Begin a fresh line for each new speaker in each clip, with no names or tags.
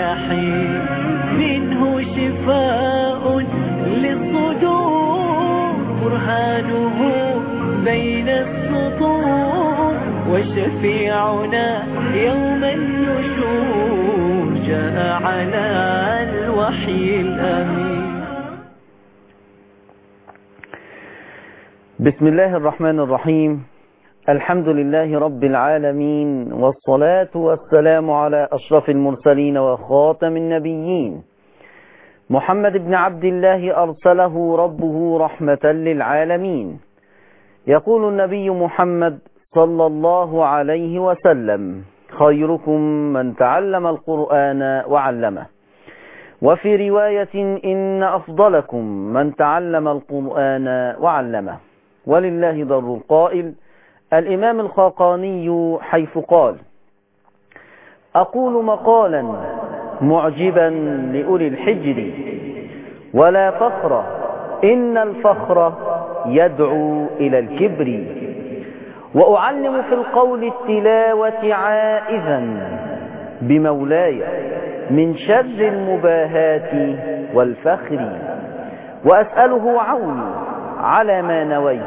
الرحيم منه شفاء للصدور برهانه بين السطور وشفيعنا يوم النشور جاء على الوحي الأمين
بسم الله الرحمن الرحيم الحمد لله رب العالمين والصلاة والسلام على أشرف المرسلين وخاتم النبيين محمد بن عبد الله أرسله ربه رحمة للعالمين يقول النبي محمد صلى الله عليه وسلم خيركم من تعلم القرآن وعلمه وفي رواية إن أفضلكم من تعلم القرآن وعلمه ولله ضر القائل الإمام الخاقاني حيث قال أقول مقالا معجبا لأولي الحجر ولا فخر إن الفخر يدعو إلى الكبر وأعلم في القول التلاوة عائذا بمولاي من شر المباهات والفخر وأسأله عوني على ما نويت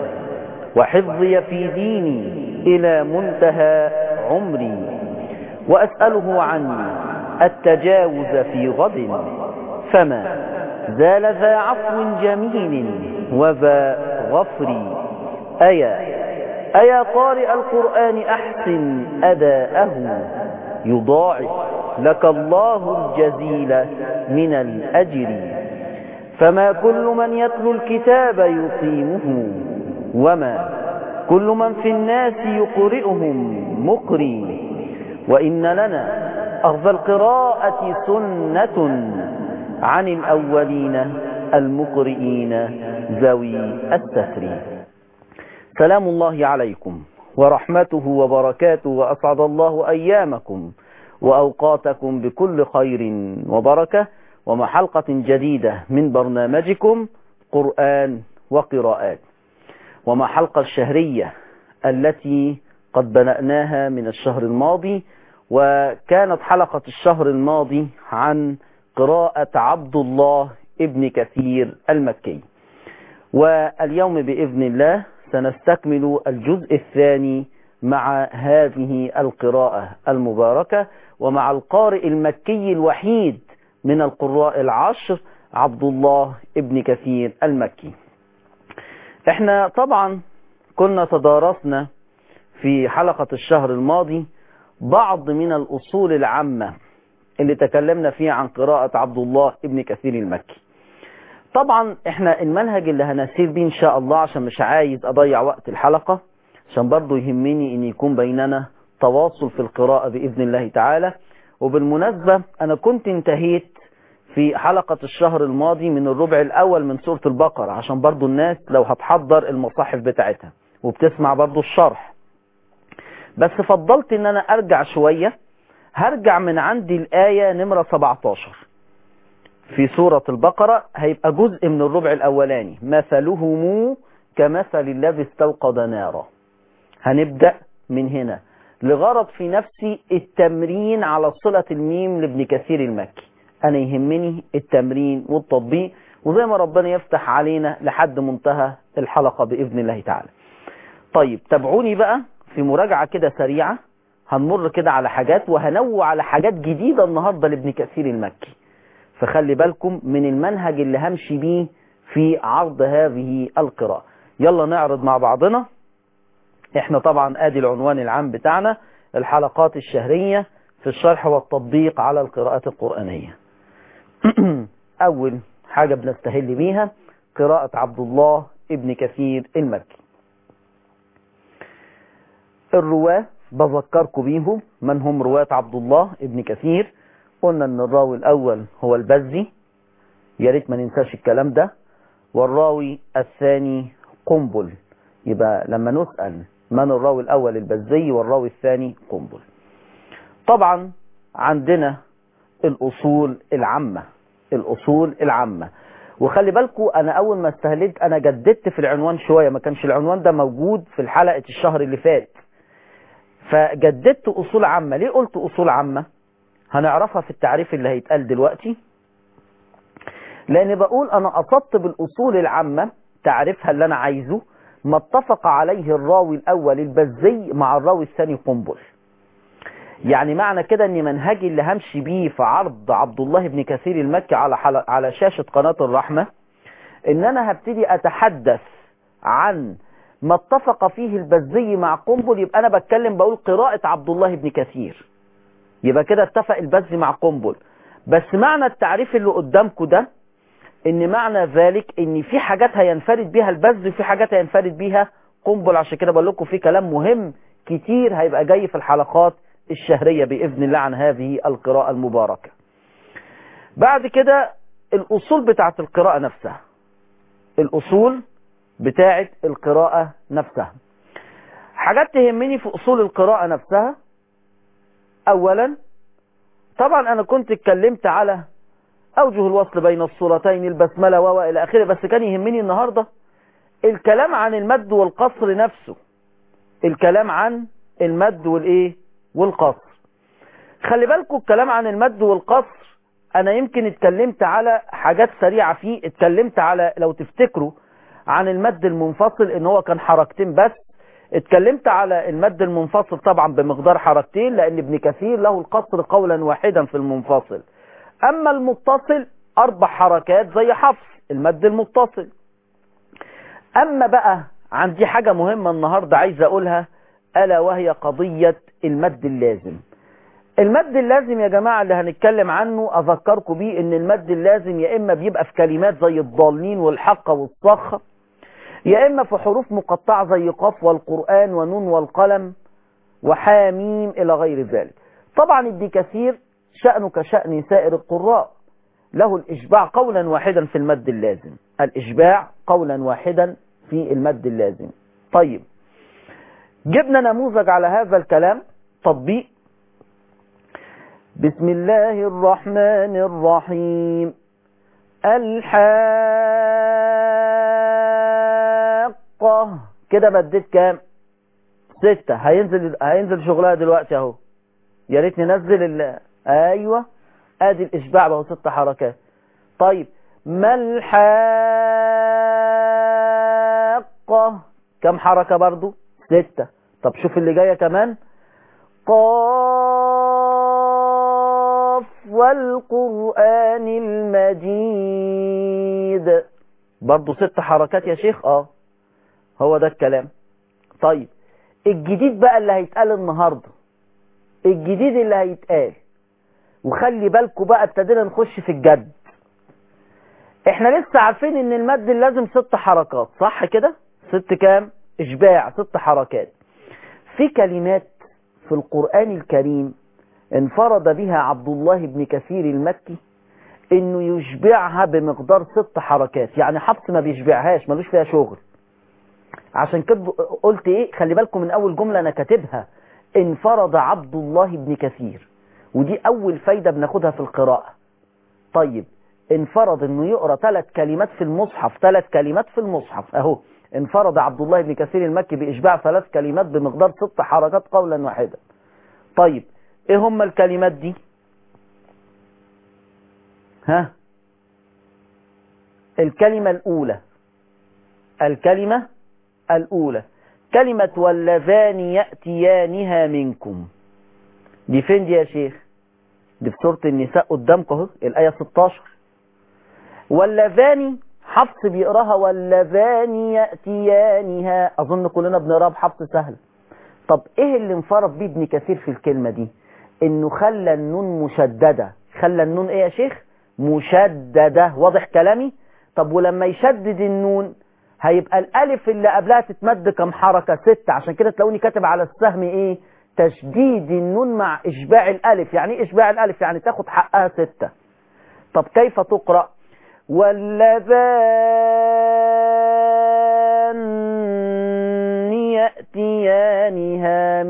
وحفظي في ديني إلى منتهى عمري وأسأله عني التجاوز في غد فما زال ذا عفو جميل وذا غفر أيا أيا قارئ القرآن أحسن أداءه يضاعف لك الله الجزيل من الأجر فما كل من يتلو الكتاب يقيمه وما كل من في الناس يقرئهم مقري وإن لنا أخذ القراءة سنة عن الأولين المقرئين ذوي الستر سلام الله عليكم ورحمته وبركاته وأسعد الله أيامكم وأوقاتكم بكل خير وبركة ومع حلقة جديدة من برنامجكم قرآن وقراءات ومع حلقة الشهرية التي قد بدأناها من الشهر الماضي وكانت حلقة الشهر الماضي عن قراءة عبد الله ابن كثير المكي واليوم بإذن الله سنستكمل الجزء الثاني مع هذه القراءة المباركة ومع القارئ المكي الوحيد من القراء العشر عبد الله ابن كثير المكي احنا طبعا كنا تدارسنا في حلقة الشهر الماضي بعض من الأصول العامة اللي تكلمنا فيها عن قراءة عبد الله ابن كثير المكي طبعا احنا المنهج اللي هنسير بيه ان شاء الله عشان مش عايز اضيع وقت الحلقة عشان برضو يهمني ان يكون بيننا تواصل في القراءة بإذن الله تعالى وبالمناسبة انا كنت انتهيت في حلقة الشهر الماضي من الربع الاول من سورة البقرة عشان برضو الناس لو هتحضر المصاحف بتاعتها وبتسمع برضو الشرح بس فضلت ان انا ارجع شوية هرجع من عندي الآية نمرة 17 في سورة البقرة هيبقى جزء من الربع الأولاني مثلهم كمثل الذي استوقد نارا هنبدأ من هنا لغرض في نفسي التمرين على صلة الميم لابن كثير المكي أنا يهمني التمرين والتطبيق وزي ما ربنا يفتح علينا لحد منتهى الحلقة بإذن الله تعالى طيب تابعوني بقى في مراجعة كده سريعة هنمر كده على حاجات وهنوع على حاجات جديدة النهاردة لابن كثير المكي فخلي بالكم من المنهج اللي همشي بيه في عرض هذه القراءة يلا نعرض مع بعضنا احنا طبعا ادي العنوان العام بتاعنا الحلقات الشهرية في الشرح والتطبيق على القراءات القرآنية اول حاجة بنستهل بيها قراءة عبد الله ابن كثير المكي الرواة بذكركم بيهم من هم رواة عبد الله ابن كثير قلنا ان الراوي الاول هو البزي يا ريت ما ننساش الكلام ده والراوي الثاني قنبل يبقى لما نسأل من الراوي الاول البزي والراوي الثاني قنبل طبعا عندنا الاصول العامة الاصول العامة وخلي بالكم انا اول ما استهلت انا جددت في العنوان شوية ما كانش العنوان ده موجود في الحلقة الشهر اللي فات فجددت اصول عامة ليه قلت اصول عامة هنعرفها في التعريف اللي هيتقال دلوقتي لان بقول انا قصدت بالاصول العامة تعريفها اللي انا عايزه ما اتفق عليه الراوي الاول البزي مع الراوي الثاني قنبل يعني معنى كده ان منهجي اللي همشي بيه في عرض عبد الله بن كثير المكي على حل... على شاشة قناة الرحمة ان انا هبتدي اتحدث عن ما اتفق فيه البزي مع قنبل يبقى انا بتكلم بقول قراءة عبد الله بن كثير يبقى كده اتفق البزي مع قنبل بس معنى التعريف اللي قدامكم ده ان معنى ذلك ان في حاجات هينفرد بيها البز وفي حاجات هينفرد بيها قنبل عشان كده بقول لكم في كلام مهم كتير هيبقى جاي في الحلقات الشهرية بإذن الله عن هذه القراءة المباركة بعد كده الأصول بتاعت القراءة نفسها الأصول بتاعت القراءة نفسها حاجات تهمني في أصول القراءة نفسها أولا طبعا أنا كنت اتكلمت على أوجه الوصل بين الصورتين البسملة و إلى آخره بس كان يهمني النهاردة الكلام عن المد والقصر نفسه الكلام عن المد والإيه والقصر خلي بالكم الكلام عن المد والقصر انا يمكن اتكلمت على حاجات سريعة فيه اتكلمت على لو تفتكروا عن المد المنفصل ان هو كان حركتين بس اتكلمت على المد المنفصل طبعا بمقدار حركتين لان ابن كثير له القصر قولا واحدا في المنفصل اما المتصل اربع حركات زي حفص المد المتصل اما بقى عندي حاجة مهمة النهاردة عايز اقولها ألا وهي قضية المد اللازم المد اللازم يا جماعة اللي هنتكلم عنه أذكركم بيه إن المد اللازم يا إما بيبقى في كلمات زي الضالين والحق والصخ يا إما في حروف مقطعة زي قاف والقرآن ونون والقلم وحاميم إلى غير ذلك طبعا ابن كثير شأنه كشأن سائر القراء له الإشباع قولا واحدا في المد اللازم الإشباع قولا واحدا في المد اللازم طيب جبنا نموذج على هذا الكلام تطبيق بسم الله الرحمن الرحيم الحاقة كده بديت كام ستة هينزل هينزل شغلها دلوقتي اهو يا ريت ننزل ال... ايوه ادي الاشباع بقى ست حركات طيب ما الحاقة كم حركة برضو ستة طب شوف اللي جاية كمان قاف والقرآن المجيد برضو ست حركات يا شيخ اه هو ده الكلام طيب الجديد بقى اللي هيتقال النهاردة الجديد اللي هيتقال وخلي بالكم بقى ابتدينا نخش في الجد احنا لسه عارفين ان المد لازم ست حركات صح كده ست كام اشباع ست حركات في كلمات في القرآن الكريم انفرد بها عبد الله بن كثير المكي انه يشبعها بمقدار ست حركات يعني حفص ما بيشبعهاش ملوش فيها شغل عشان كده قلت ايه خلي بالكم من اول جملة انا كاتبها انفرد عبد الله بن كثير ودي اول فايدة بناخدها في القراءة طيب انفرد انه يقرأ ثلاث كلمات في المصحف ثلاث كلمات في المصحف اهو انفرد عبد الله بن كثير المكي بإشباع ثلاث كلمات بمقدار ست حركات قولا واحدا طيب ايه هم الكلمات دي ها الكلمة الأولى الكلمة الأولى كلمة واللذان يأتيانها منكم دي فين دي يا شيخ دي في سورة النساء قدامكم اهو الآية 16 واللذان حفص بيقراها واللذان يأتيانها أظن كلنا بنقراها بحفص سهل طب إيه اللي انفرد بيه ابن كثير في الكلمة دي إنه خلى النون مشددة خلى النون إيه يا شيخ مشددة واضح كلامي طب ولما يشدد النون هيبقى الألف اللي قبلها تتمد كم حركة ستة عشان كده تلاقوني كاتب على السهم إيه تشديد النون مع إشباع الألف يعني إيه إشباع الألف يعني تاخد حقها ستة طب كيف تقرأ واللذان يأتيانها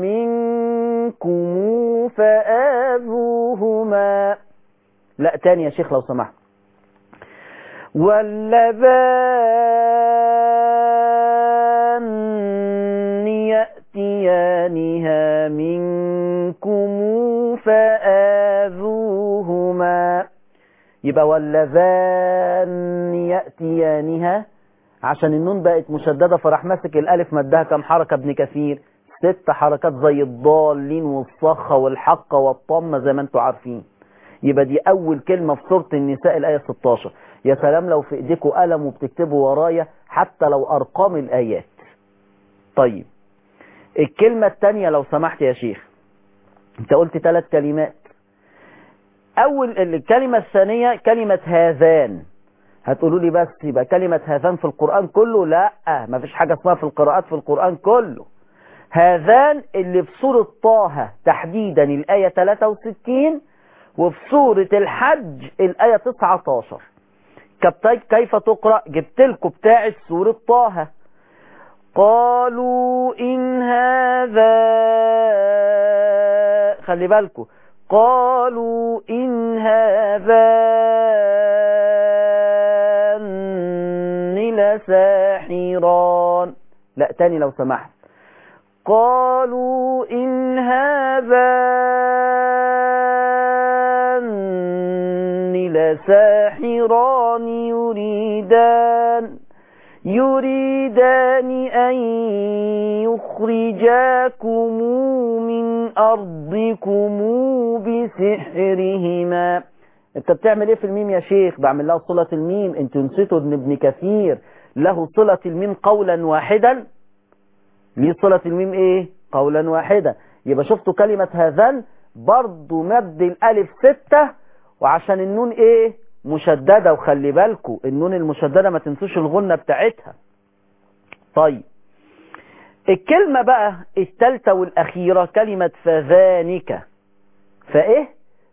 منكم فآذوهما لا تاني يا شيخ لو سمحت واللذان يأتيانها منكم فآذوهما فكذوهما يبقى واللذان يأتيانها عشان النون بقت مشددة فراح ماسك الألف مدها كم حركة ابن كثير ست حركات زي الضالين والصخة والحقة والطمة زي ما انتوا عارفين يبقى دي أول كلمة في سورة النساء الآية 16 يا سلام لو في إيديكوا قلم وبتكتبوا ورايا حتى لو أرقام الآيات طيب الكلمة الثانية لو سمحت يا شيخ انت قلت ثلاث كلمات أول الكلمة الثانية كلمة هذان هتقولوا لي بس يبقى كلمة هذان في القرآن كله لا ما فيش حاجة اسمها في القراءات في القرآن كله هذان اللي في سورة طه تحديدا الآية 63 وفي سورة الحج الآية 19 كيف تقرأ جبت لكم بتاعة سورة طه قالوا إن هذا خلي بالكم قالوا إن هذان لساحران لا تاني لو سمحت قالوا إن هذان لساحران يريدان يريدان أن يخرجاكم من أرضكم بسحرهما انت بتعمل ايه في الميم يا شيخ بعمل لها صلة الميم انت نسيتوا ان ابن كثير له صلة الميم قولا واحدا ليه صلة الميم ايه قولا واحدا يبقى شفتوا كلمة هذان برضو مد الالف ستة وعشان النون ايه مشددة وخلي بالكوا النون المشددة ما تنسوش الغنة بتاعتها طيب الكلمة بقى التالتة والأخيرة كلمة فذانك فإيه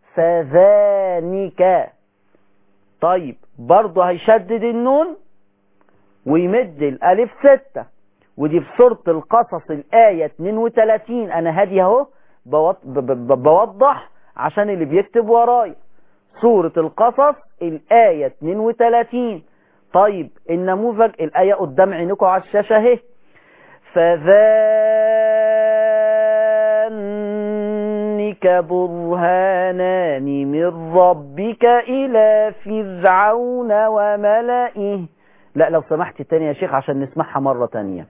فذانك طيب برضه هيشدد النون ويمد الألف ستة ودي في سورة القصص الآية 32 أنا هادي أهو بوضح عشان اللي بيكتب ورايا سورة القصص الآية 32 طيب النموذج الآية قدام عينكم على الشاشة اهي فذانك برهانان من ربك إلى فرعون وملئه لا لو سمحت تاني يا شيخ عشان نسمعها مرة تانية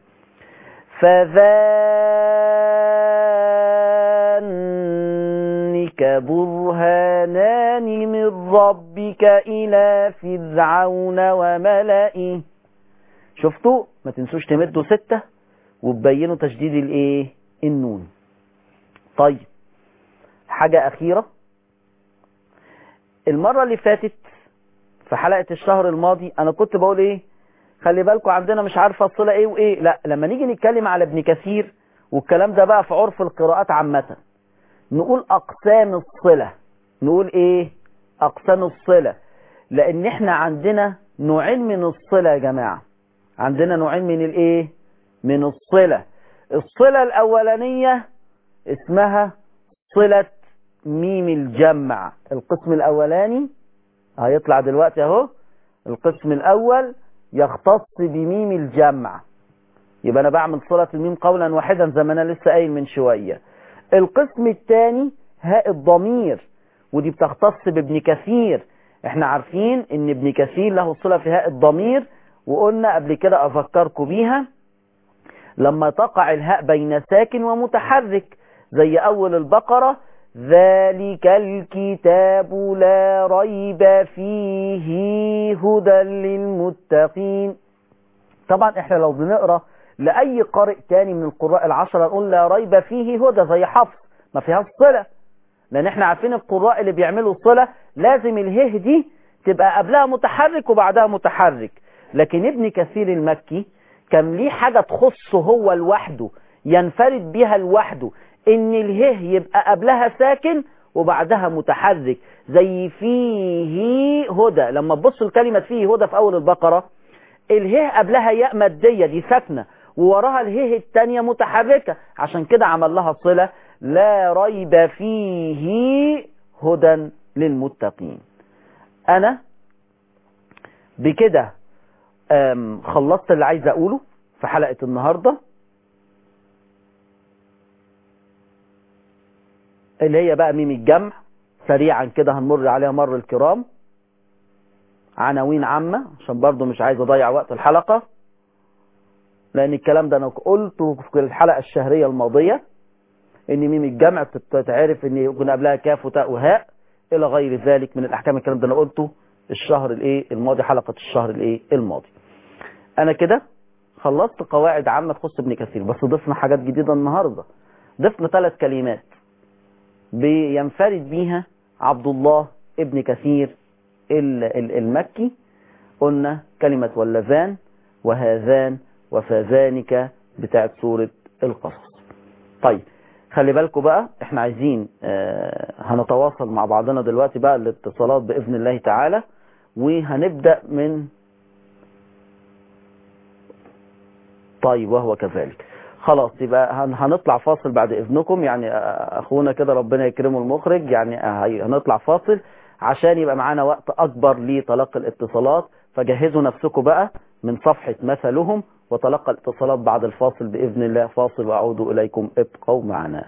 فذانك برهانان من ربك إلى فرعون وملئه شفتوا ما تنسوش تمدوا ستة وتبينوا تشديد الايه النون طيب حاجة أخيرة المرة اللي فاتت في حلقة الشهر الماضي أنا كنت بقول إيه خلي بالكم عندنا مش عارفة الصلة إيه وإيه لا لما نيجي نتكلم على ابن كثير والكلام ده بقى في عرف القراءات عامة نقول أقسام الصلة نقول إيه أقسام الصلة لأن إحنا عندنا نوعين من الصلة يا جماعة عندنا نوعين من الإيه من الصلة الصلة الأولانية اسمها صلة ميم الجمع القسم الأولاني هيطلع دلوقتي اهو القسم الأول يختص بميم الجمع يبقى أنا بعمل صلة الميم قولا واحدا زي ما أنا لسه قايل من شوية القسم الثاني هاء الضمير ودي بتختص بابن كثير احنا عارفين ان ابن كثير له صلة في هاء الضمير وقلنا قبل كده أفكركم بيها لما تقع الهاء بين ساكن ومتحرك زي أول البقرة ذلك الكتاب لا ريب فيه هدى للمتقين طبعا احنا لو بنقرأ لأي قارئ تاني من القراء العشرة نقول لا ريب فيه هدى زي حفص ما فيهاش صلة لأن احنا عارفين القراء اللي بيعملوا صلة لازم اله دي تبقى قبلها متحرك وبعدها متحرك لكن ابن كثير المكي كان ليه حاجة تخصه هو لوحده ينفرد بيها لوحده ان اله يبقى قبلها ساكن وبعدها متحرك زي فيه هدى لما تبص الكلمة فيه هدى في اول البقرة اله قبلها ياء مادية دي ساكنة ووراها اله التانية متحركة عشان كده عمل لها صلة لا ريب فيه هدى للمتقين انا بكده خلصت اللي عايز اقوله في حلقة النهاردة اللي هي بقى ميم الجمع سريعا كده هنمر عليها مر الكرام عناوين عامة عشان برضو مش عايز اضيع وقت الحلقة لان الكلام ده انا قلته في الحلقة الشهرية الماضية ان ميم الجمع تتعرف ان يكون قبلها كاف وتاء وهاء الى غير ذلك من الاحكام الكلام ده انا قلته الشهر الايه الماضي حلقة الشهر الايه الماضي انا كده خلصت قواعد عامة تخص ابن كثير بس ضفنا حاجات جديدة النهاردة ضفنا ثلاث كلمات بينفرد بيها عبد الله ابن كثير المكي قلنا كلمة واللذان وهذان وفاذانك بتاعت سورة القصص طيب خلي بالكم بقى احنا عايزين اه هنتواصل مع بعضنا دلوقتي بقى الاتصالات بإذن الله تعالى وهنبدأ من طيب وهو كذلك خلاص يبقى هنطلع فاصل بعد اذنكم يعني اخونا كده ربنا يكرمه المخرج يعني هنطلع فاصل عشان يبقى معانا وقت اكبر لتلقي الاتصالات فجهزوا نفسكم بقى من صفحة مثلهم وتلقى الاتصالات بعد الفاصل باذن الله فاصل واعود اليكم ابقوا معنا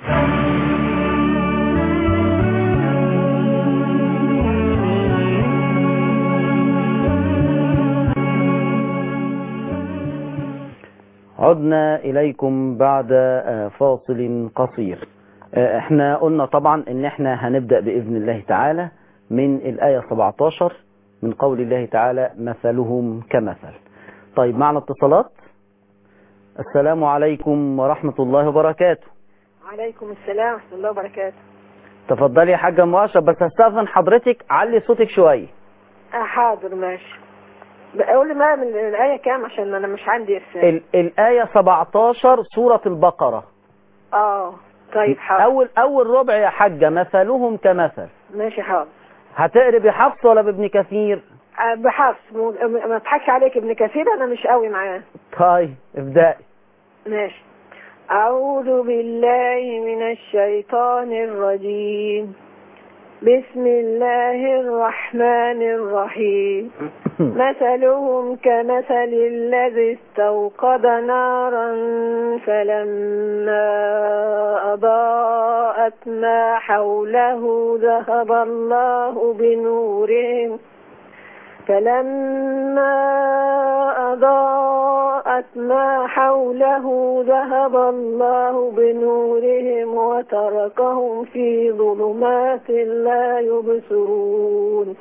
عدنا إليكم بعد فاصل قصير احنا قلنا طبعا ان احنا هنبدأ بإذن الله تعالى من الآية 17 من قول الله تعالى مثلهم كمثل طيب معنا اتصالات السلام عليكم ورحمة الله وبركاته
عليكم السلام ورحمة الله وبركاته
تفضلي يا حاجة مؤشر بس هستأذن حضرتك علي صوتك شوية
اه حاضر ماشي بقول ما من الآية كام عشان أنا مش عندي إرسال
ال الآية 17 سورة البقرة
اه طيب حاضر
أول أول ربع يا حاجة مثلهم كمثل
ماشي حاضر
هتقري بحفص ولا بابن كثير
آه بحفص مو- ما اضحكش عليك ابن كثير أنا مش قوي معاه
طيب ابدأي
ماشي أعوذ بالله من الشيطان الرجيم بسم الله الرحمن الرحيم مثلهم كمثل الذي استوقد نارا فلما أضاءت ما حوله ذهب الله بنورهم فلما أضاءت ما حوله ذهب الله بنورهم وتركهم في ظلمات لا يبصرون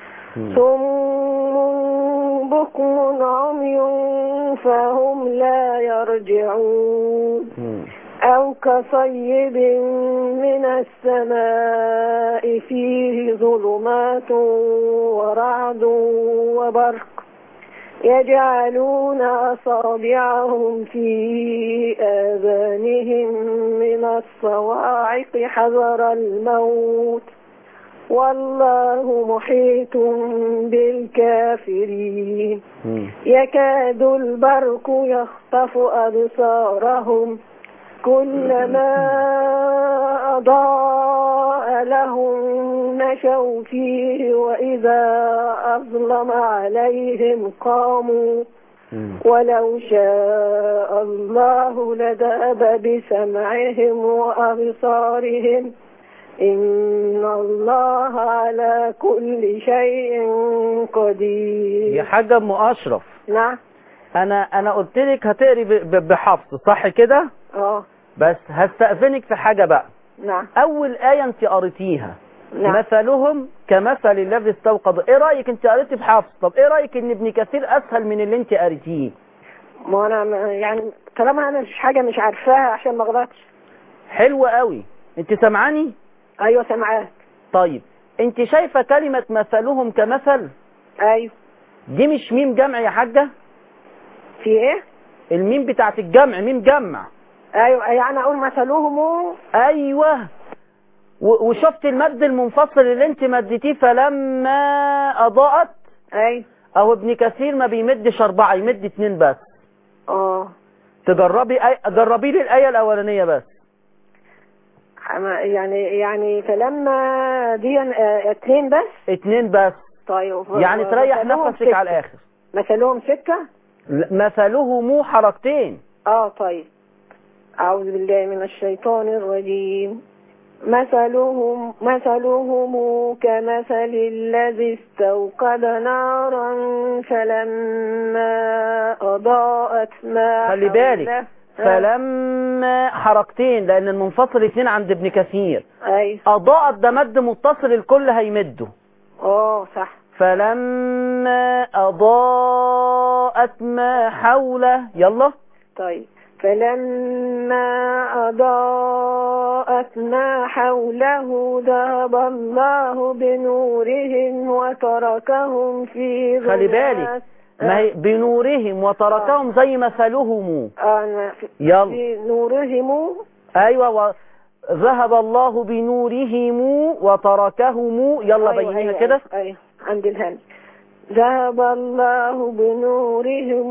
صم بكم عمي فهم لا يرجعون أو كصيب من السماء فيه ظلمات ورعد وبرق يجعلون أصابعهم في آذانهم من الصواعق حذر الموت والله محيط بالكافرين يكاد البرق يخطف أبصارهم كلما أضاء لهم مشوا فيه وإذا أظلم عليهم قاموا ولو شاء الله لذهب بسمعهم وأبصارهم إن الله على كل شيء
يا
قدير
حاجة ام اشرف
نعم
انا انا قلت لك هتقري ب- ب- بحفص صح كده
اه
بس هستأذنك في حاجة بقى
نعم
اول آية انت قريتيها
نعم
مثلهم كمثل الذي استوقد ايه رأيك انت قريتي بحفص طب ايه رأيك ان ابن كثير اسهل من اللي انت قريتيه
ما انا ما- يعني طالما انا مش حاجه مش عارفاها عشان ما اغلطش
حلو قوي انت سامعاني
ايوه سامعاك
طيب انت شايفة كلمة مثلهم كمثل
ايوه
دي مش ميم جمع يا حاجة
في ايه
الميم بتاعت الجمع ميم جمع
ايوه يعني اقول مثلهم
ايوه و- وشفت المد المنفصل اللي انت مدتيه فلما اضاءت
ايوه
او ابن كثير ما بيمدش اربعة يمد اتنين بس
اه
تجربي أي... جربي لي الايه الاولانيه بس
أما- يعني يعني فلما دي آه، اتنين بس
اتنين بس
طيب
يعني تريح
مثلهم
نفسك
سكة.
على الاخر
مثلهم سكه
ل- مثله مو حركتين
اه طيب أعوذ بالله من الشيطان الرجيم مثلهم مثلهم كمثل الذي استوقد نارا فلما أضاءت ما
خلي بالك
حوله-
فلما حركتين لان المنفصل اتنين عند ابن كثير
أي
اضاءت ده مد متصل الكل هيمده
اه صح
فلما اضاءت ما حوله يلا
طيب فلما أضاءت ما حوله ذهب الله بنورهم وتركهم في
خلي بالك
ظلمات
ما هي بنورهم وتركهم زي مثلهم
آه، أنا في-
يلا
في نورهم
ايوه و... ذهب الله بنورهم وتركهم يلا
أيوة،
بينيها
أيوة،
كده
أيوة أيوة، عند الهم ذهب الله بنورهم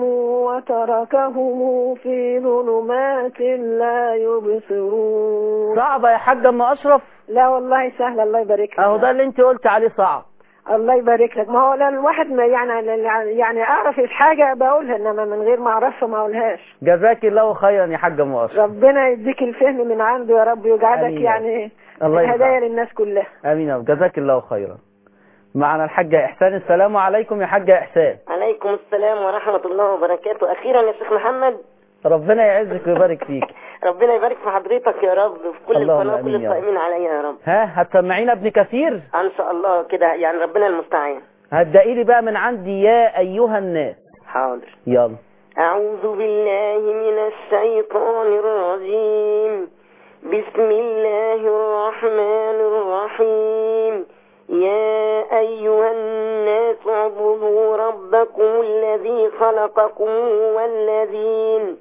وتركهم في ظلمات لا يبصرون
صعبة يا حاج ام اشرف
لا والله سهل الله يبارك لك
اهو ده اللي انت قلت عليه صعب
الله يبارك لك ما هو لا الواحد ما يعني يعني اعرف الحاجه بقولها انما من غير ما اعرفها ما اقولهاش
جزاك الله خيرا يا حاج ام اشرف
ربنا يديك الفهم من عنده يا رب ويجعلك
آمين.
يعني
الله
هدايا
يرضى
للناس كلها
امين يا رب. جزاك الله خيرا معنا الحاجة احسان السلام عليكم يا حاجة احسان
عليكم السلام ورحمة الله وبركاته أخيرا يا شيخ محمد
ربنا يعزك ويبارك فيك
ربنا يبارك في حضرتك يا رب في كل
اللهم
القناة وكل
آمين يا رب.
القائمين عليها يا رب
ها هتسمعينا ابن كثير
إن شاء الله كده يعني ربنا المستعان
هتدقي لي بقى من عندي يا ايها الناس
حاضر
يلا
أعوذ بالله من الشيطان الرجيم بسم الله الرحمن الرحيم يا أيها الناس اعبدوا ربكم الذي خلقكم والذين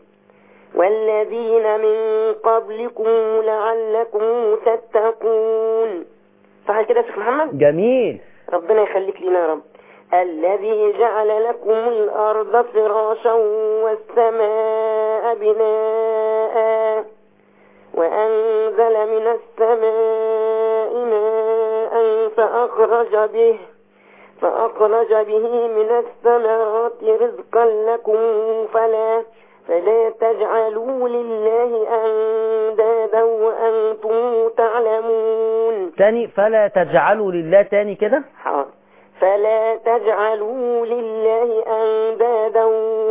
والذين من قبلكم لعلكم تتقون صح كده يا شيخ محمد
جميل
ربنا يخليك لنا يا رب الذي جعل لكم الأرض فراشا والسماء بناء وأنزل من السماء ماء فأخرج به فأخرج به من الثمرات رزقا لكم فلا فلا تجعلوا لله أندادا وأنتم تعلمون
تاني فلا تجعلوا لله تاني كده
حاضر فلا تجعلوا لله أندادا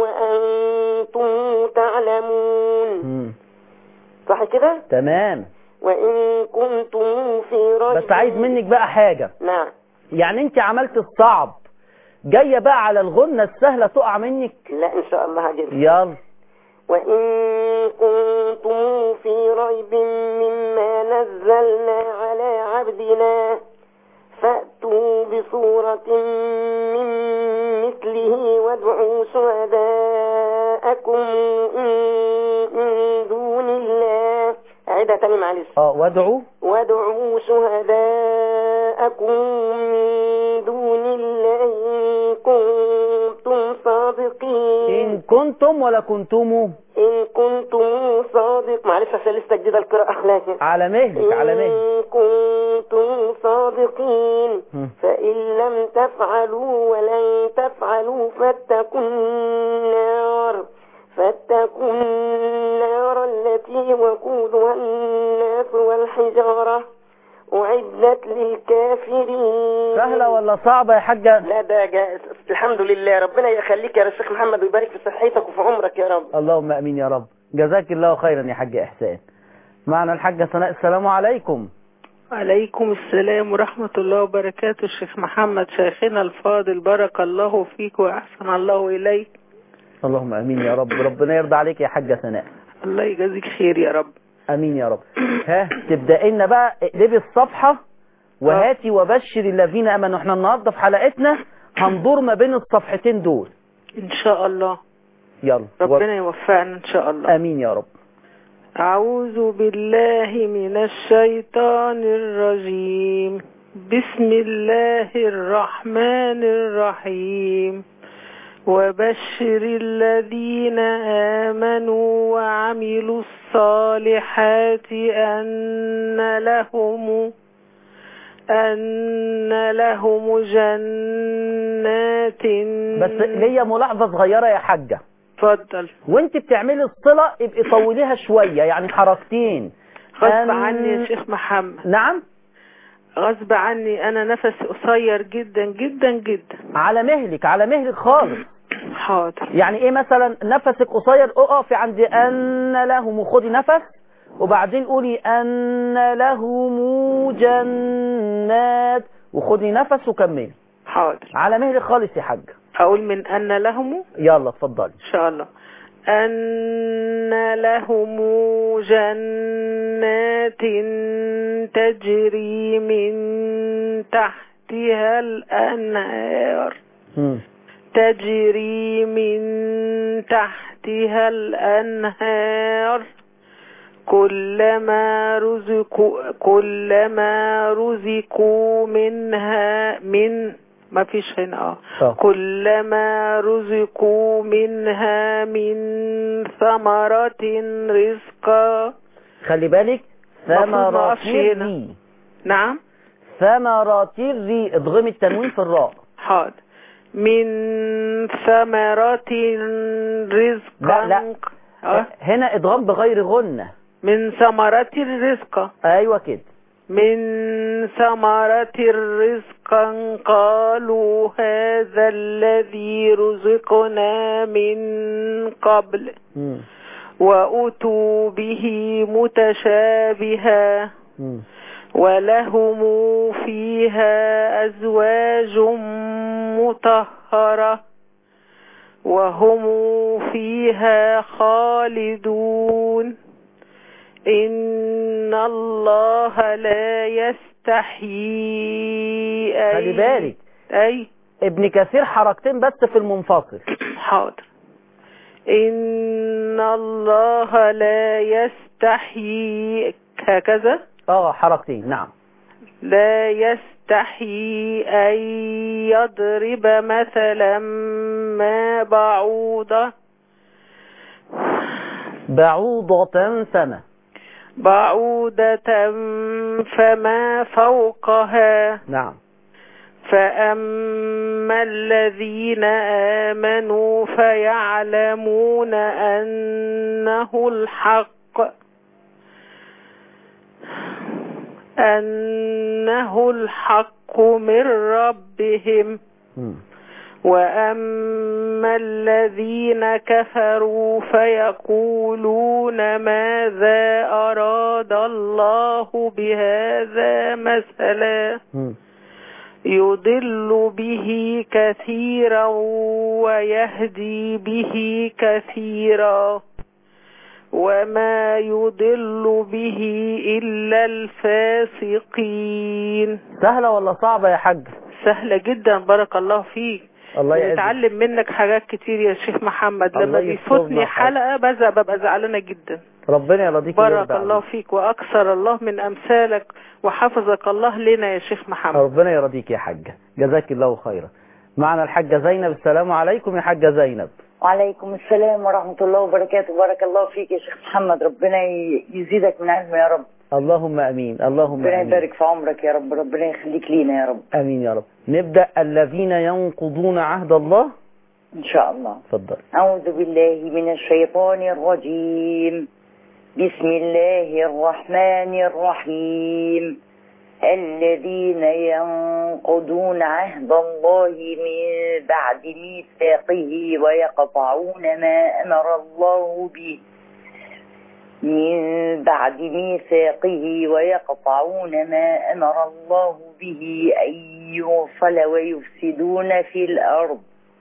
وأنتم تعلمون
مم.
صح كده
تمام
وإن كنتم في ريب
بس عايز منك بقى حاجة
نعم
يعني انت عملت الصعب جاية بقى على الغنة السهلة تقع منك
لا إن شاء الله هجيب
يلا
وإن كنتم في ريب مما نزلنا على عبدنا فأتوا بصورة من مثله وادعوا شهداءكم من دون الله أعيدها تاني معلش
اه وادعوا
وادعوا شهداءكم من دون الله إن كنتم صادقين
ان كنتم ولا كنتم
إن كنتم صادق معلش عشان لسه جديدة القراءة لكن
على مهلك على مهلك
إن كنتم صادقين
هم.
فإن لم تفعلوا ولن تفعلوا فاتقوا النار فاتقوا النار التي وقودها الناس والحجارة أعدت للكافرين
سهلة ولا صعبة يا حاجة
لا ده جا... الحمد لله ربنا يخليك يا شيخ محمد ويبارك في صحتك وفي عمرك يا رب
اللهم امين يا رب جزاك الله خيرا يا حاج احسان معنا الحاجة سناء السلام عليكم
عليكم السلام ورحمة الله وبركاته الشيخ محمد شيخنا الفاضل بارك الله فيك وأحسن الله إليك
اللهم امين يا رب ربنا يرضى عليك يا حاجة سناء
الله يجازيك خير يا رب
امين يا رب ها تبدأ لنا بقى اقلبي الصفحة وهاتي وبشر الذين امنوا احنا النهارده في حلقتنا هندور ما بين الصفحتين دول
إن شاء الله
يلا
ربنا يوفقنا إن شاء الله
امين يا رب
أعوذ بالله من الشيطان الرجيم بسم الله الرحمن الرحيم وبشر الذين آمنوا وعملوا الصالحات أن لهم أن لهم جنات
بس ليا ملاحظة صغيرة يا حاجة
اتفضل
وانت بتعملي الصلة ابقي طوليها شوية يعني حركتين
غصب
أن-
عني يا شيخ محمد
نعم
غصب عني انا نفسي قصير جدا جدا جدا
على مهلك على مهلك خالص
حاضر
يعني ايه مثلا نفسك قصير اقفي عند ان لهم وخدي نفس وبعدين قولي ان لهم جنات وخدي نفس وكملي
حاضر
على مهلك خالص يا حاج
اقول من ان لهم
يلا اتفضلي
ان شاء الله أن لهم جنات تجري من تحتها الأنهار
مم.
تجري من تحتها الأنهار كلما رزقوا كلما رزقوا منها من ما فيش هنا اه
طب.
كلما رزقوا منها من ثمرة رزقا
خلي بالك
المفروض ما
ثمرات
أقفش هنا.
الري
نعم
ثمرات الري اضغمي التنوين في الراء
حاضر من ثمرة رزقا
لا، لا.
آه.
هنا ادغام بغير غنة
من ثمرة الرزق
ايوه كده
من ثمرة رزقا قالوا هذا الذي رزقنا من قبل
مم.
وأتوا به متشابها
مم.
ولهم فيها أزواج مطهرة وهم فيها خالدون إن الله لا يستحيي أي
خلي بالك
أي
ابن كثير حركتين بس في المنفصل
حاضر إن الله لا يستحيي هكذا
اه حركتين نعم
لا يستحيي أن يضرب مثلا ما بعوضة
بعوضة سنة
بعودة فما فوقها
نعم
فأما الذين آمنوا فيعلمون أنه الحق أنه الحق من ربهم
مم.
وأما الذين كفروا فيقولون ماذا أراد الله بهذا مثلا
مم.
يضل به كثيرا ويهدي به كثيرا وما يضل به إلا الفاسقين
سهلة ولا صعبة يا حاج
سهلة جدا بارك الله فيك
الله يعزك
بنتعلم منك حاجات كتير يا شيخ محمد لما
الله
بيفوتني
يسترنا
حلقة بزع ببقى زعلانة جدا
ربنا يرضيك
بارك
ويرضى
الله
عليك.
فيك وأكثر الله من أمثالك وحفظك الله لنا يا شيخ محمد
ربنا يرضيك يا حاجة جزاك الله خيرا معنا الحاجة زينب السلام عليكم يا حاجة زينب
وعليكم السلام ورحمة الله وبركاته بارك الله فيك يا شيخ محمد ربنا ي- يزيدك من علم يا رب
اللهم امين اللهم
ربنا
امين
يبارك في عمرك يا رب ربنا يخليك لينا يا رب
امين يا رب نبدأ الذين ينقضون عهد الله
إن شاء الله
اتفضل
أعوذ بالله من الشيطان الرجيم بسم الله الرحمن الرحيم الذين ينقضون عهد الله من بعد ميثاقه ويقطعون ما أمر الله به من بعد ميثاقه ويقطعون ما أمر الله به أن يوصل ويفسدون في الأرض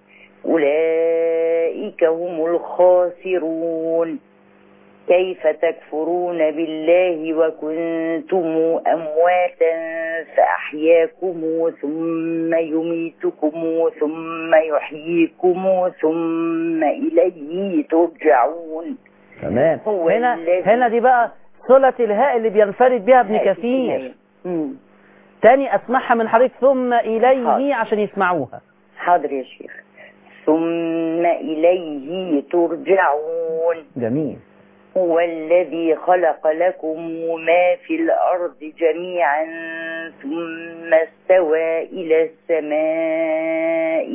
أولئك هم الخاسرون كيف تكفرون بالله وكنتم أمواتا فأحياكم ثم يميتكم ثم يحييكم ثم إليه ترجعون
تمام
هو
هنا
الذي-
هنا دي بقى صلة الهاء اللي بينفرد بها ابن كثير
مم.
تاني اسمعها من حضرتك ثم اليه
حاضر.
عشان يسمعوها
حاضر يا شيخ ثم إليه ترجعون
جميل
هو الذي خلق لكم ما في الأرض جميعا ثم استوى إلى السماء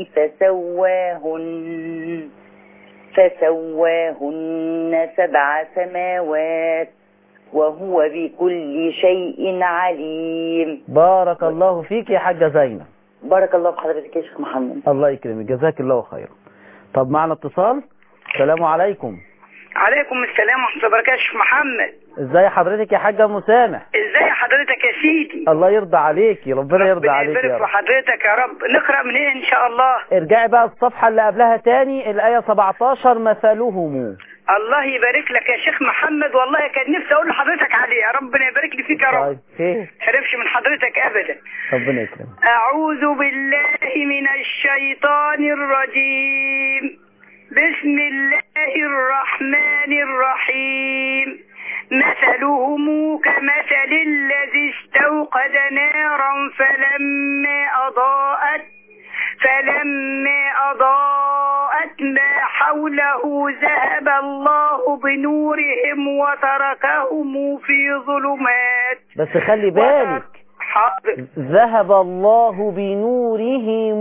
فسواهن فسواهن سبع سماوات وهو بكل شيء عليم
بارك الله فيك يا حاجة زينب
بارك الله بحضرتك يا شيخ محمد
الله يكرمك جزاك الله خيرا طب معنا اتصال السلام عليكم
عليكم السلام ورحمة الله وبركاته شيخ محمد
ازاي حضرتك يا حاجة مسامح
ازاي حضرتك يا سيدي
الله يرضى عليكي ربنا يرضى
ربنا
عليك يا
يبارك في
رب
حضرتك يا رب نقرأ منين ان شاء الله
ارجعي بقى الصفحة اللي قبلها تاني الآية 17 مثلهم
الله يبارك لك يا شيخ محمد والله كان نفسي اقول لحضرتك عليه ربنا يبارك لي فيك يا رب
طيب خير
حرمش من حضرتك ابدا
ربنا يكرمك
أعوذ بالله من الشيطان الرجيم بسم الله الرحمن الرحيم مثلهم كمثل الذي استوقد نارا فلما أضاءت فلما أضاءت ما حوله ذهب الله بنورهم وتركهم في ظلمات
بس خلي بالك
حاضر
ذهب الله بنورهم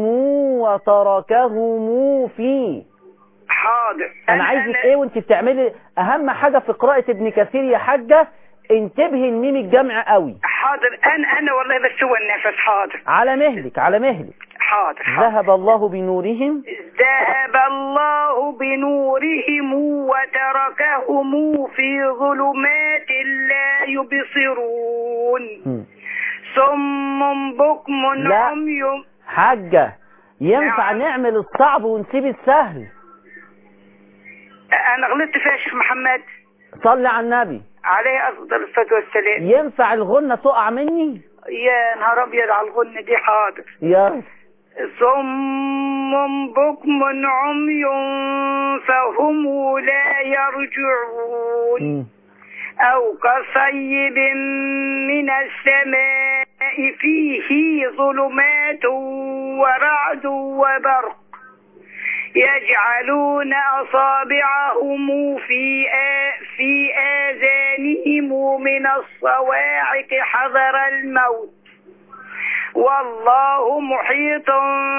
وتركهم فيه
حاضر
انا عايزك ايه وانت بتعملي اهم حاجة في قراءة ابن كثير يا حاجة انتبهي الميم الجمع قوي
حاضر انا انا والله بس هو النفس حاضر
على مهلك على مهلك
حاضر حاضر
ذهب الله بنورهم
ذهب الله بنورهم وتركهم في ظلمات لا يبصرون
مم.
صم بكم
لا.
عمي
حاجة ينفع
نعم.
نعمل الصعب ونسيب السهل
انا غلطت فيها يا شيخ محمد
صلي على النبي
عليه افضل الصلاه والسلام
ينفع الغنة تقع مني
يا نهار ابيض على الغنه دي حاضر
يا
صم بكم عمي فهم لا يرجعون
مم.
أو كصيب من السماء فيه ظلمات ورعد وبرق يجعلون أصابعهم في آ- في آذانهم من الصواعق حذر الموت والله محيط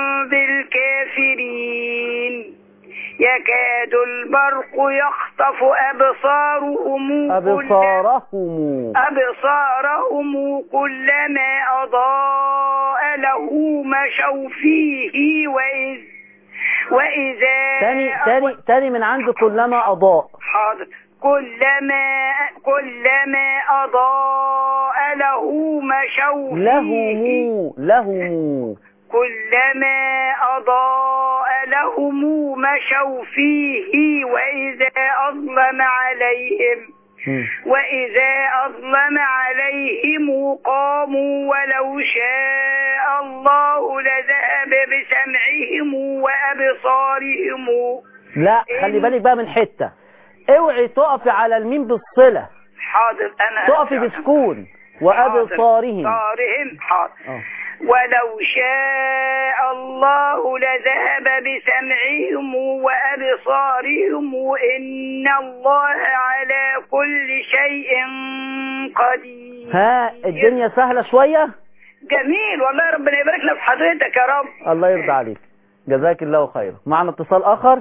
بالكافرين يكاد البرق يخطف أبصارهم كل-
أبصارهم
أبصارهم كلما أضاء له مشوا فيه وإذ وإذا
تاني تاني تاني من عند كلما أضاء
حاضر كلما كلما أضاء له مشوا فيه
لهم لهم
كلما أضاء لهم مشوا فيه وإذا أظلم عليهم
مم.
وإذا أظلم عليهم قاموا ولو شاء الله لذهب بسمعهم وأبصارهم
لا خلي بالك بقى من حتة اوعي تقفي على الميم بالصلة
حاضر أنا
تقفي بسكون وأبصارهم
أبصارهم حاضر
آه.
ولو شاء الله لذهب بسمعهم وأبصارهم إن الله على كل شيء قدير
ها الدنيا سهلة شوية
جميل والله ربنا يبارك لك في حضرتك يا رب
الله يرضى عليك جزاك الله خيرا معنا اتصال آخر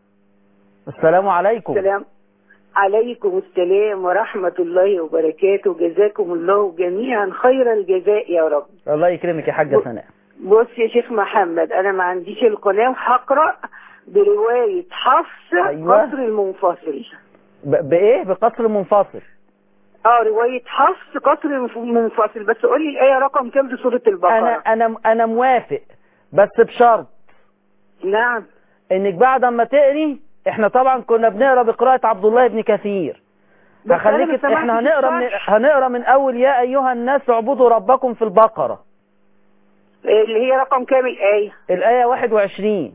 السلام عليكم
السلام عليكم السلام ورحمة الله وبركاته جزاكم الله جميعا خير الجزاء يا رب
الله يكرمك يا حاجة سناء
بص يا شيخ محمد أنا ما عنديش القناة وهقرأ برواية حفص
أيوة.
قصر المنفصل
ب- بإيه بقصر منفصل
اه رواية حفص قصر المف- المنفصل بس قول لي الآية رقم كام في سورة البقرة
أنا أنا أنا موافق بس بشرط
نعم
إنك بعد ما تقري إحنا طبعا كنا بنقرا بقراءة عبد الله بن كثير
بس أنا ما
هخليك
سمعتش
احنا هنقرا من
الشرح.
هنقرا من اول يا ايها الناس اعبدوا ربكم في البقره
اللي هي رقم كام الآية
الايه 21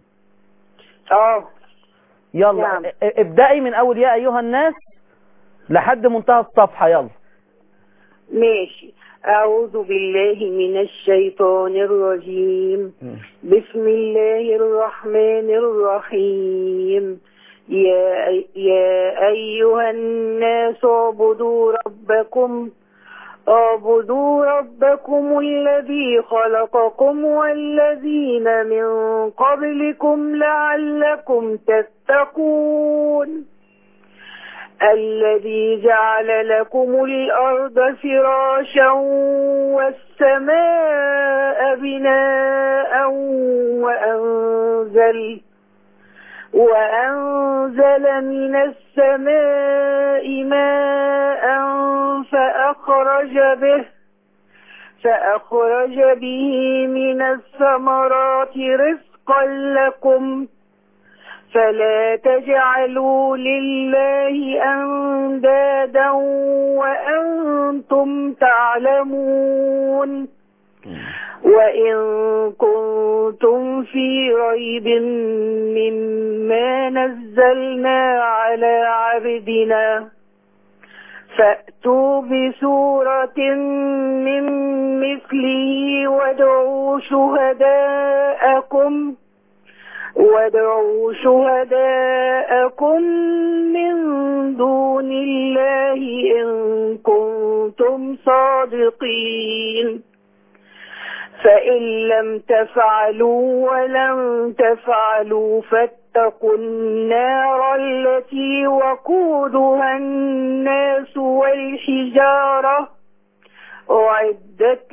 اه
يلا
نعم.
ا- ابدأي من اول يا ايها الناس لحد منتهى الصفحه يلا
ماشي أعوذ بالله من الشيطان الرجيم بسم الله الرحمن الرحيم يا, يا أيها الناس اعبدوا ربكم اعبدوا ربكم الذي خلقكم والذين من قبلكم لعلكم تتقون الذي جعل لكم الأرض فراشا والسماء بناء وأنزل وأنزل من السماء ماء فأخرج به فأخرج به من الثمرات رزقا لكم فلا تجعلوا لله أندادا وأنتم تعلمون وإن كنتم في ريب مما نزلنا على عبدنا فأتوا بسورة من مثله وادعوا شهداءكم وادعوا شهداءكم من دون الله إن كنتم صادقين فإن لم تفعلوا ولم تفعلوا فاتقوا النار التي وقودها الناس والحجارة أعدت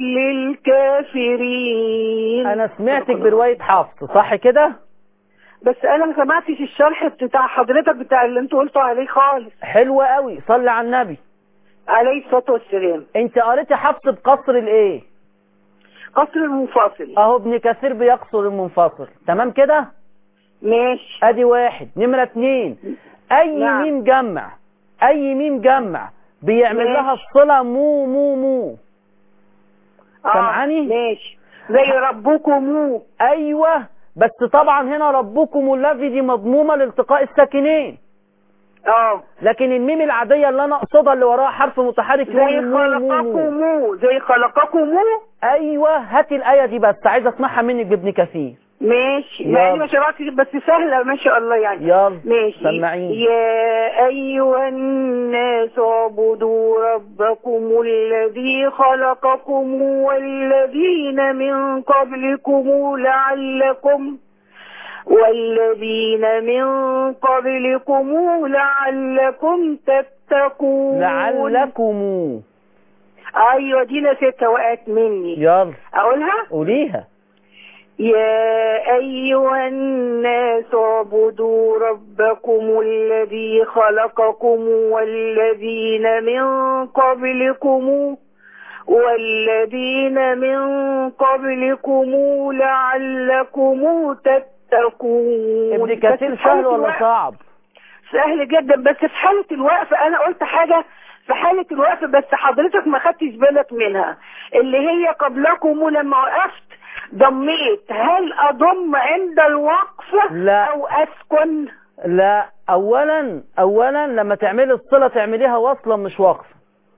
للكافرين
انا سمعتك برواية حفص صح كده
بس انا ما سمعتش الشرح بتاع حضرتك بتاع اللي انتوا قلتوا عليه خالص
حلوة قوي صلي على النبي
عليه الصلاة والسلام
انت قريتي حفص بقصر الايه
قصر المنفصل
اهو ابن كثير بيقصر المنفصل تمام كده
ماشي
ادي واحد نمرة اتنين اي
نعم.
ميم جمع اي ميم جمع بيعمل
ماشي.
لها الصلة مو مو مو سامعاني؟
ماشي زي ربكم
ايوه بس طبعا هنا ربكم الذي دي مضمومة لالتقاء الساكنين
اه
لكن الميم العادية اللي انا اقصدها اللي وراها حرف متحرك
زي
يقول مو مو مو.
خلقكم زي خلقكم
ايوه هاتي الايه دي بس عايز اسمعها منك بابن كثير
ماشي
يلا.
مع اني ما شرحتش بس سهلة ما شاء الله يعني
يلا
ماشي
سمعيني
يا أيها الناس اعبدوا ربكم الذي خلقكم والذين من قبلكم لعلكم والذين من قبلكم لعلكم تتقون
لعلكم
أيوة دي ستة وقعت مني
يلا
أقولها
قوليها
يا أيها الناس اعبدوا ربكم الذي خلقكم والذين من قبلكم والذين من قبلكم لعلكم تتقون
ابن
بس
كثير
في
سهل
حالة
ولا
الوقف-
صعب
سهل جدا بس في حالة الوقف أنا قلت حاجة في حالة الوقف بس حضرتك ما خدتش بالك منها اللي هي قبلكم لما وقفت ضميت هل أضم عند الوقف
لا.
أو أسكن
لا اولا اولا لما تعملي الصلة تعمليها وصلا مش وقفا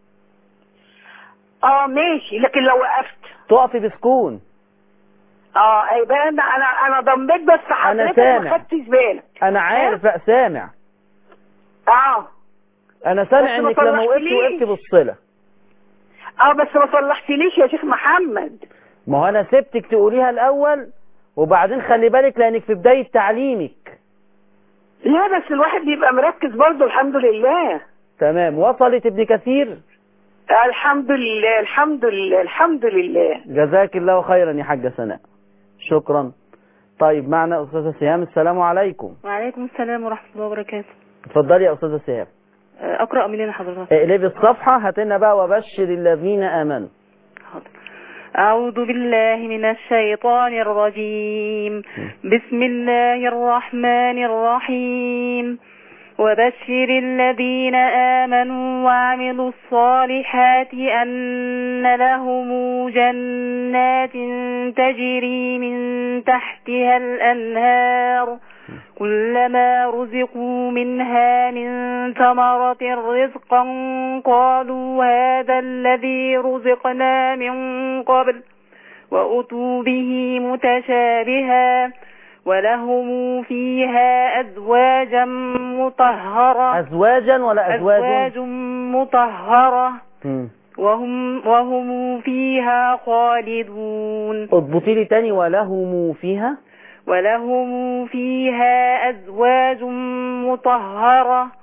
اه ماشي لكن لو وقفت
تقفي بسكون
اه يبقى انا انا انا ضميت بس حضرتك ما
سامع.
خدتش بالك
انا عارف لا سامع
اه
انا سامع
بس ما
انك لما وقفتي
صلحتليش.
وقفتي بالصلة
اه بس ما صلحتليش يا شيخ محمد
ما هو انا سبتك تقوليها الاول وبعدين خلي بالك لانك في بداية تعليمك
لا بس الواحد بيبقى مركز برضه الحمد لله
تمام وصلت ابن كثير
الحمد لله الحمد لله الحمد لله
جزاك الله خيرا يا حاجة سناء شكرا طيب معنا أستاذة سهام السلام عليكم
وعليكم السلام ورحمة الله وبركاته
اتفضلي يا أستاذة سهام
آه، أقرأ منين حضرتك
اقلبي الصفحة هاتلنا بقى وبشر الذين آمنوا
حاضر أعوذ بالله من الشيطان الرجيم بسم الله الرحمن الرحيم وبشر الذين آمنوا وعملوا الصالحات أن لهم جنات تجري من تحتها الأنهار كلما رزقوا منها من ثمرة رزقا قالوا هذا الذي رزقنا من قبل وأتوا به متشابها ولهم فيها أزواجا مطهرة
أزواجا ولا أزواج
أزواج مطهرة
مم.
وهم, وهم فيها خالدون
اضبطي لي تاني ولهم فيها
ولهم فيها أزواج مطهرة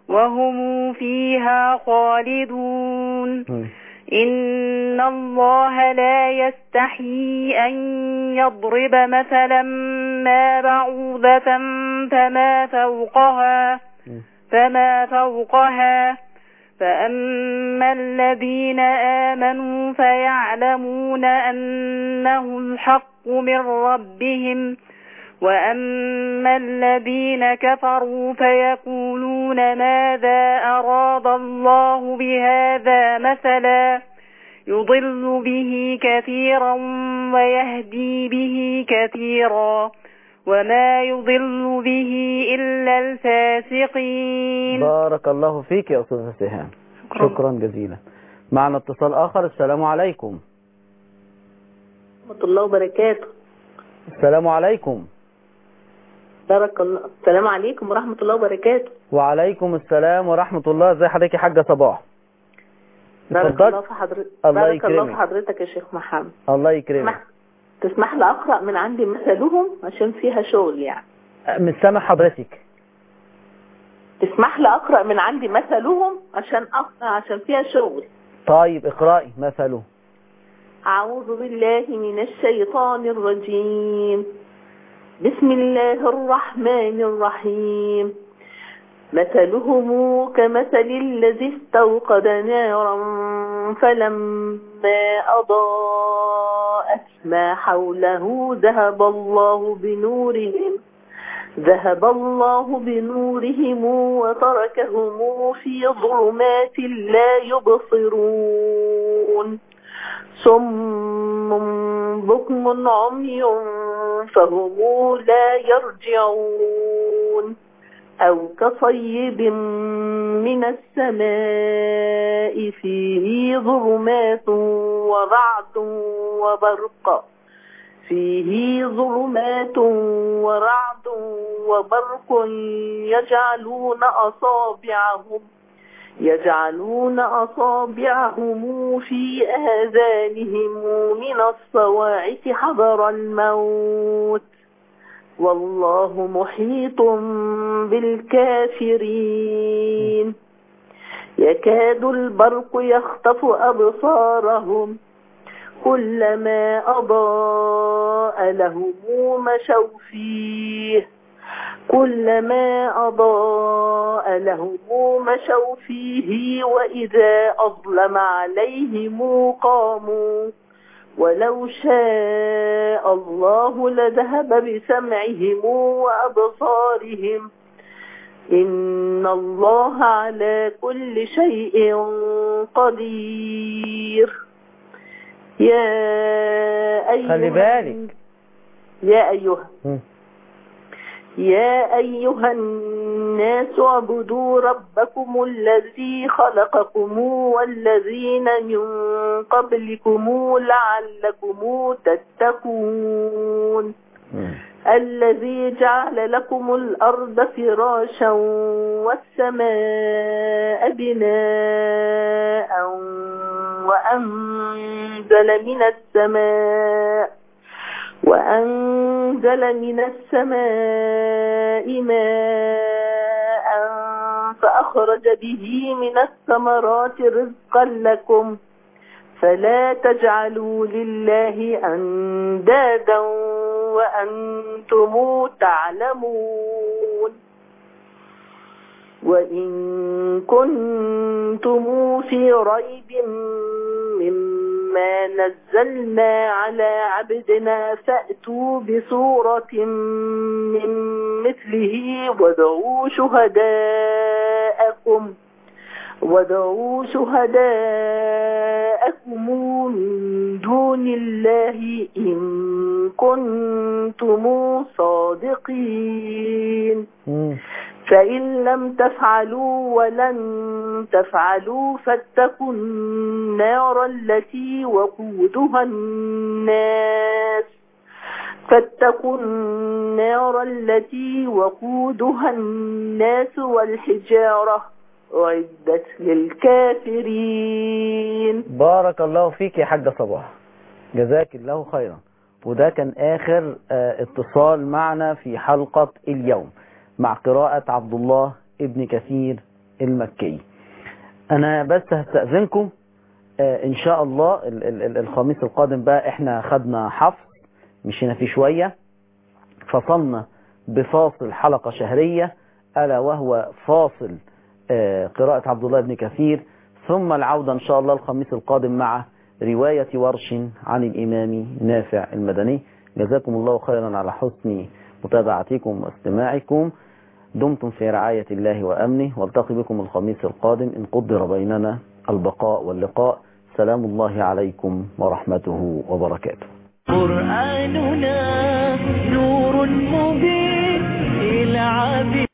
وهم فيها خالدون إن الله لا يستحيي أن يضرب مثلا ما بعوضة فما فوقها فما فوقها فأما الذين آمنوا فيعلمون أنه الحق من ربهم وأما الذين كفروا فيقولون ماذا أراد الله بهذا مثلا يضل به كثيرا ويهدي به كثيرا وما يضل به إلا الفاسقين
بارك الله فيك يا أستاذة سهام شكرا جزيلا معنا اتصال آخر السلام عليكم
ورحمة الله وبركاته
السلام عليكم
بارك الله السلام عليكم ورحمة الله وبركاته
وعليكم السلام ورحمة الله ازي حضرتك يا حاجة صباح
بارك
اتفضل.
الله في حضرتك
الله
بارك الله في
يكرمك.
حضرتك يا شيخ محمد
الله يكرمك
تسمح تسمح لي أقرأ من عندي مثلهم عشان فيها شغل يعني
مش سامع حضرتك
تسمح لي أقرأ من عندي مثلهم عشان أقرأ عشان فيها شغل
طيب اقرأي مثله
أعوذ بالله من الشيطان الرجيم بسم الله الرحمن الرحيم مثلهم كمثل الذي استوقد نارا فلما أضاءت ما حوله ذهب الله بنورهم ذهب الله بنورهم وتركهم في ظلمات لا يبصرون صم بكم عمي فهم لا يرجعون أو كصيب من السماء فيه ظلمات ورعد وبرق فيه ظلمات ورعد وبرق يجعلون أصابعهم يجعلون أصابعهم في آذانهم من الصواعق حذر الموت والله محيط بالكافرين يكاد البرق يخطف أبصارهم كلما أضاء لهم مشوا فيه كلما أضاء لهم مشوا فيه وإذا أظلم عليهم قاموا ولو شاء الله لذهب بسمعهم وأبصارهم إن الله على كل شيء قدير يا أيها
خلي بالك
يا أيها
مم.
يا أيها الناس اعبدوا ربكم الذي خلقكم والذين من قبلكم لعلكم تتقون الذي جعل لكم الأرض فراشا والسماء بناء وأنزل من السماء وأنزل من السماء ماء فأخرج به من الثمرات رزقا لكم فلا تجعلوا لله أندادا وأنتم تعلمون وإن كنتم في ريب مما نزلنا على عبدنا فأتوا بسورة من مثله وادعوا شهداءكم وادعوا شهداءكم من دون الله إن كنتم صادقين فإن لم تفعلوا ولن تفعلوا فاتقوا النار التي وقودها الناس فاتقوا النار التي وقودها الناس والحجارة أعدت للكافرين
بارك الله فيك يا حاجة صباح جزاك الله خيرا وده كان آخر آه، اتصال معنا في حلقة اليوم مع قراءة عبد الله ابن كثير المكي انا بس هستأذنكم آه، ان شاء الله ال- ال- ال- الخميس القادم بقى احنا خدنا حفظ مشينا فيه شوية فصلنا بفاصل حلقة شهرية ألا وهو فاصل آه، قراءة عبد الله بن كثير ثم العودة إن شاء الله الخميس القادم مع رواية ورش عن الإمام نافع المدني جزاكم الله خيرا على حسن متابعتكم واستماعكم دمتم في رعاية الله وأمنه والتقي بكم الخميس القادم إن قدر بيننا البقاء واللقاء سلام الله عليكم ورحمته وبركاته
قرآننا نور مبين إلى عبد